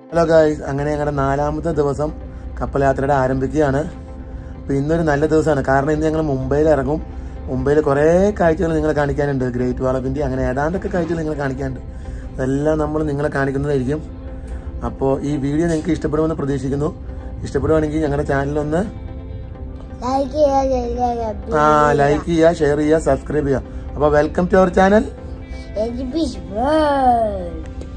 hello guys അങ്ങനെ ഞങ്ങളുടെ നാലാമത്തെ ദിവസം കപ്പൽ യാത്രയുടെ ആരംഭിക്കുകയാണ് അപ്പോൾ ഇന്നൊരു നല്ല ദിവസമാണ് കാരണം ഇന്ന് ഞങ്ങൾ മുംബൈയിൽ ഇറങ്ങും മുംബൈയിൽ കുറേ കാഴ്ചകൾ നിങ്ങളെ കാണിക്കാനുണ്ട് ഗ്രേറ്റ് വാൾ ഓഫ് ഇന്ത്യ അങ്ങനെ ഏതാണ്ടൊക്കെ കാഴ്ചകൾ നിങ്ങളെ കാണിക്കാനുണ്ട് അതെല്ലാം നമ്മൾ നിങ്ങളെ കാണിക്കുന്നതായിരിക്കും അപ്പോൾ ഈ വീഡിയോ നിങ്ങൾക്ക് ഇഷ്ടപ്പെടുമെന്ന് പ്രതീക്ഷിക്കുന്നു ഇഷ്ടപ്പെടുവാണെങ്കിൽ ഞങ്ങളുടെ ചാനലൊന്ന് ലൈക്ക് ചെയ്യുക ചെയ്യുക ആ ലൈക്ക് ചെയ്യുക ഷെയർ ചെയ്യുക സബ്സ്ക്രൈബ് ചെയ്യുക അപ്പോൾ welcome to our channel education world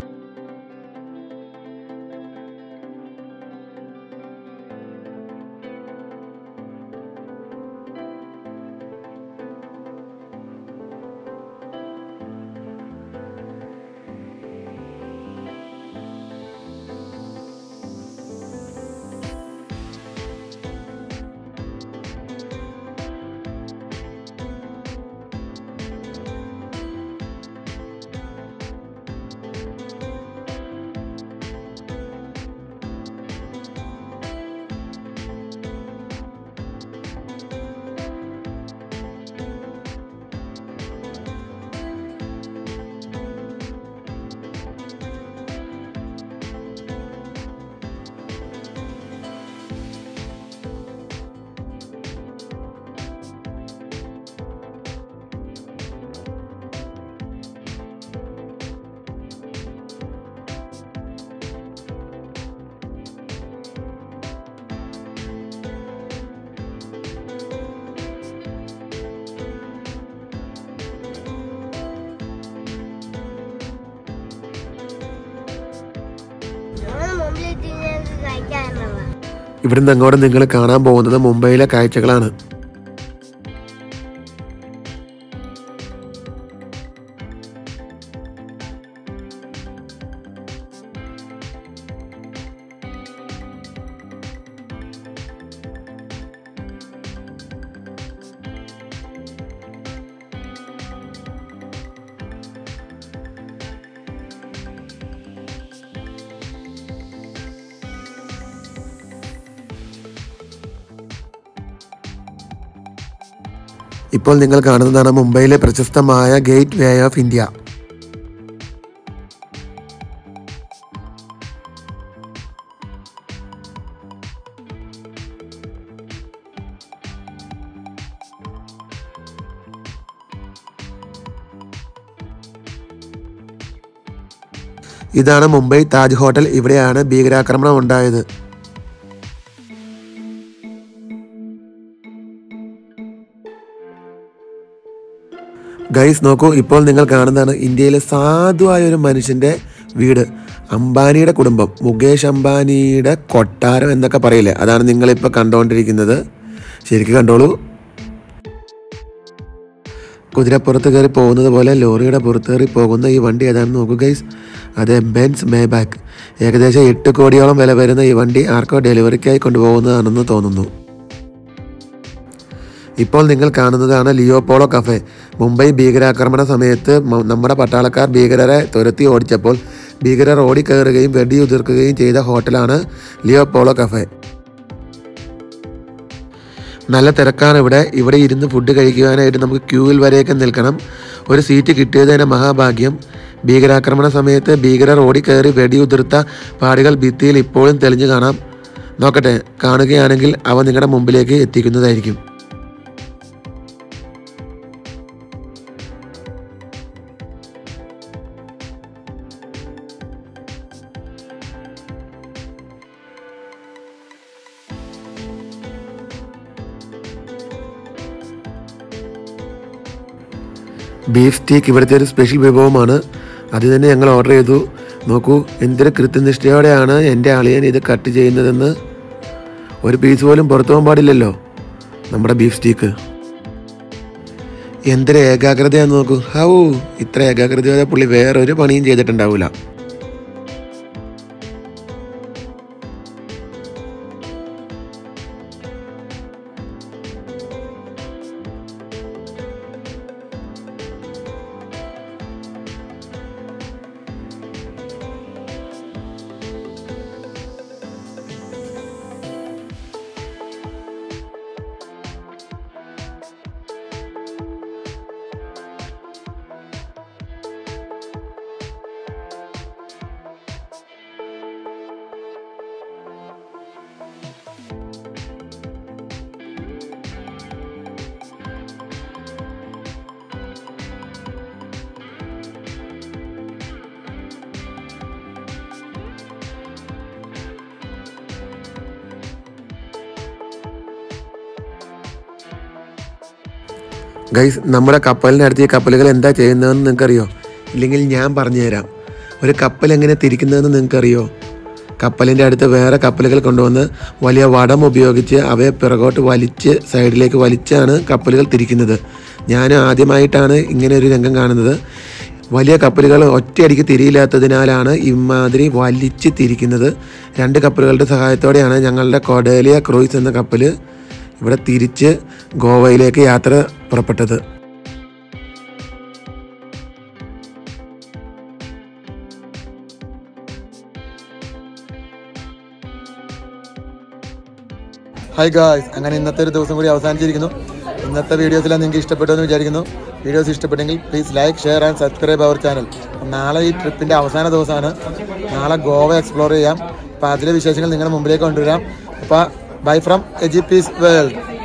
നമ്മൾ മുമ്പിൽ തിരിഞ്ഞത് കഴിക്കാറുള്ളതാണ് ഇവിടുന്ന് അങ്ങോട്ട് നിങ്ങൾ കാണാൻ പോകുന്നത് മുംബൈയിലെ കാഴ്ചകളാണ് ഇപ്പോൾ നിങ്ങൾ കാണുന്നതാണ് മുംബൈയിലെ പ്രശസ്തമായ ഗേറ്റ് വേ ഓഫ് ഇന്ത്യ ഇതാണ് മുംബൈ താജ് ഹോട്ടൽ ഇവിടെയാണ് ഭീകരാക്രമണം ഉണ്ടായത് ഗൈസ് നോക്കൂ ഇപ്പോൾ നിങ്ങൾ കാണുന്നതാണ് ഇന്ത്യയിലെ സാധുവായ ഒരു മനുഷ്യന്റെ വീട് അംബാനിയുടെ കുടുംബം മുകേഷ് അംബാനിയുടെ കൊട്ടാരം എന്നൊക്കെ പറയില്ലേ അതാണ് നിങ്ങളിപ്പോൾ കണ്ടുകൊണ്ടിരിക്കുന്നത് ശരിക്കും കണ്ടോളൂ കുതിരപ്പുറത്ത് കയറി പോകുന്നത് പോലെ ലോറിയുടെ പുറത്ത് കയറി പോകുന്ന ഈ വണ്ടി ഏതാണെന്ന് നോക്കൂ ഗൈസ് അത് ബെൻസ് മേബാക്ക് ഏകദേശം എട്ട് കോടിയോളം വില വരുന്ന ഈ വണ്ടി ആർക്കോ ഡെലിവറിക്കായി കൊണ്ടുപോകുന്നതാണെന്ന് തോന്നുന്നു ഇപ്പോൾ നിങ്ങൾ കാണുന്നതാണ് ലിയോപോളോ കഫേ മുംബൈ ഭീകരാക്രമണ സമയത്ത് മ- നമ്മുടെ പട്ടാളക്കാർ ഭീകരരെ തുരത്തി ഓടിച്ചപ്പോൾ ഭീകരർ ഓടിക്കയറുകയും വെടിയുതിർക്കുകയും ചെയ്ത ഹോട്ടലാണ് ലിയോപോളോ കഫേ നല്ല തിരക്കാണ് ഇവിടെ ഇവിടെ ഇരുന്ന് ഫുഡ് കഴിക്കുവാനായിട്ട് നമുക്ക് ക്യൂവിൽ വരെയൊക്കെ നിൽക്കണം ഒരു സീറ്റ് കിട്ടിയത് തന്നെ മഹാഭാഗ്യം ഭീകരാക്രമണ സമയത്ത് ഭീകരർ ഓടിക്കയറി വെടിയുതിർത്ത പാടുകൾ ഭിത്തിയിൽ ഇപ്പോഴും തെളിഞ്ഞു കാണാം നോക്കട്ടെ കാണുകയാണെങ്കിൽ അവ നിങ്ങളുടെ മുമ്പിലേക്ക് എത്തിക്കുന്നതായിരിക്കും ബീഫ് സ്റ്റീക്ക് ഇവിടുത്തെ ഒരു സ്പെഷ്യൽ വിഭവമാണ് അത് തന്നെ ഞങ്ങൾ ഓർഡർ ചെയ്തു നോക്കൂ എന്തൊരു കൃത്യനിഷ്ഠയോടെയാണ് എൻ്റെ അളിയൻ ഇത് കട്ട് ചെയ്യുന്നതെന്ന് ഒരു പീസ് പോലും പുറത്തു പോകാൻ പാടില്ലല്ലോ നമ്മുടെ ബീഫ് സ്റ്റീക്ക് എന്തൊരു ഏകാഗ്രതയാന്ന് നോക്കൂ ഹൗ ഇത്ര ഏകാഗ്രതയോടെ പുള്ളി വേറൊരു പണിയും ചെയ്തിട്ടുണ്ടാവില്ല ഗൈസ് നമ്മുടെ കപ്പലിൻ്റെ അടുത്ത് ഈ കപ്പലുകൾ എന്താ ചെയ്യുന്നതെന്ന് നിങ്ങൾക്കറിയോ ഇല്ലെങ്കിൽ ഞാൻ പറഞ്ഞുതരാം ഒരു കപ്പൽ എങ്ങനെ തിരിക്കുന്നതെന്ന് നിങ്ങൾക്കറിയോ കപ്പലിൻ്റെ അടുത്ത് വേറെ കപ്പലുകൾ കൊണ്ടുവന്ന് വലിയ വടം ഉപയോഗിച്ച് അവയെ പിറകോട്ട് വലിച്ച് സൈഡിലേക്ക് വലിച്ചാണ് കപ്പലുകൾ തിരിക്കുന്നത് ഞാൻ ആദ്യമായിട്ടാണ് ഇങ്ങനെ ഒരു രംഗം കാണുന്നത് വലിയ കപ്പലുകൾ ഒറ്റയടിക്ക് തിരിയില്ലാത്തതിനാലാണ് ഇമാതിരി വലിച്ച് തിരിക്കുന്നത് രണ്ട് കപ്പലുകളുടെ സഹായത്തോടെയാണ് ഞങ്ങളുടെ കൊഡേലിയ ക്രൂയിസ് എന്ന കപ്പൽ ഇവിടെ തിരിച്ച് ഗോവയിലേക്ക് യാത്ര പുറപ്പെട്ടത് ഹായ് ഗായ്സ് അങ്ങനെ ഇന്നത്തെ ഒരു ദിവസം കൂടി അവസാനിച്ചിരിക്കുന്നു ഇന്നത്തെ വീഡിയോസെല്ലാം നിങ്ങൾക്ക് ഇഷ്ടപ്പെട്ടു എന്ന് വിചാരിക്കുന്നു വീഡിയോസ് ഇഷ്ടപ്പെട്ടെങ്കിൽ please like share and subscribe our channel നാളെ ഈ ട്രിപ്പിൻ്റെ അവസാന ദിവസമാണ് നാളെ ഗോവ എക്സ്പ്ലോർ ചെയ്യാം അപ്പോൾ അതിലെ വിശേഷങ്ങൾ നിങ്ങളുടെ മുമ്പിലേക്ക് കൊണ്ടുവരാം അപ്പോൾ bye from AG peace world